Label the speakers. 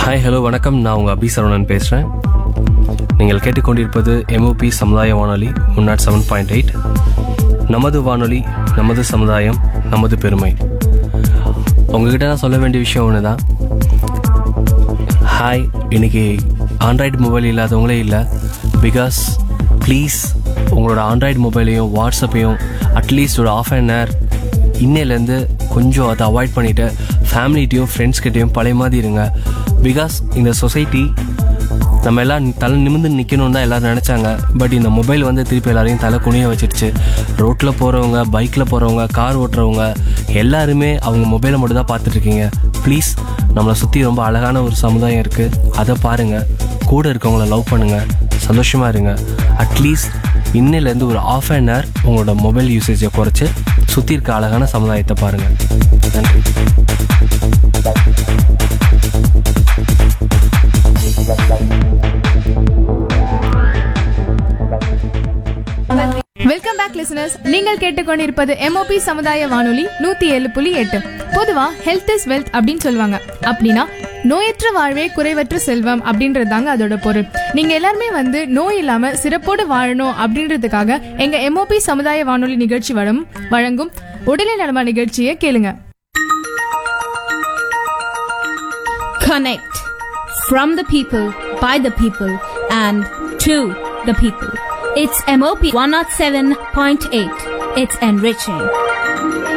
Speaker 1: Hi hello வணக்கம் நான் உங்கள் அபி சரவணன் பேசுகிறேன் நீங்கள் கேட்டுக்கொண்டிருப்பது எம்ஓபி சமுதாய வானொலி one nought seven point eight நமது வானொலி நமது சமுதாயம் நமது பெருமை உங்ககிட்ட நான் சொல்ல வேண்டிய விஷயம் ஒன்று தான் ஹாய் இன்னைக்கு ஆண்ட்ராய்டு மொபைல் இல்லாதவங்களே இல்லை பிகாஸ் ப்ளீஸ் உங்களோட ஆண்ட்ராய்டு மொபைலையும் வாட்ஸ்அப்பையும் அட்லீஸ்ட் ஒரு ஆஃப் அன் ஹவர் இன்னையிலேருந்து கொஞ்சம் அதை அவாய்ட் பண்ணிவிட்டு ஃபேமிலிட்டையும் ஃப்ரெண்ட்ஸ்கிட்டையும் பழைய மாதிரி இருங்க பிகாஸ் இந்த சொசைட்டி நம்ம எல்லாம் தலை நிமிர்ந்து நிற்கணும்னு தான் எல்லாரும் நினச்சாங்க பட் இந்த மொபைல் வந்து திருப்பி எல்லாரையும் தலை குனிய வச்சிருச்சு ரோட்டில் போகிறவங்க பைக்கில் போகிறவங்க கார் ஓட்டுறவங்க எல்லாருமே அவங்க மொபைலை மட்டும் தான் பார்த்துட்ருக்கீங்க ப்ளீஸ் நம்மளை சுற்றி ரொம்ப அழகான ஒரு சமுதாயம் இருக்குது அதை பாருங்கள் கூட இருக்கவங்கள லவ் பண்ணுங்கள் சந்தோஷமாக இருங்க அட்லீஸ்ட் இன்னிலேருந்து ஒரு ஆஃப் அன் ஹவர் உங்களோட மொபைல் யூசேஜை குறைச்சி சுற்றி இருக்க அழகான சமுதாயத்தை பாருங்கள் நன்றி
Speaker 2: வெல்கம் பேக் லிசனர்ஸ் நீங்கள் கேட்டுக்கொண்டிருப்பது எம்ஓபி சமுதாய வானொலி நூத்தி ஏழு புள்ளி எட்டு பொதுவா ஹெல்த் இஸ் வெல்த் அப்படின்னு சொல்லுவாங்க அப்படின்னா நோயற்ற வாழ்வே குறைவற்ற செல்வம் அப்படின்றது தாங்க அதோட பொருள் நீங்க எல்லாருமே வந்து நோய் இல்லாம சிறப்போடு வாழணும் அப்படின்றதுக்காக எங்க எம்ஓபி சமுதாய வானொலி நிகழ்ச்சி வரும் வழங்கும் உடலை நலமா நிகழ்ச்சியை கேளுங்க
Speaker 3: Connect from the people, by the people, and to the people. It's MOP 107.8. It's enriching.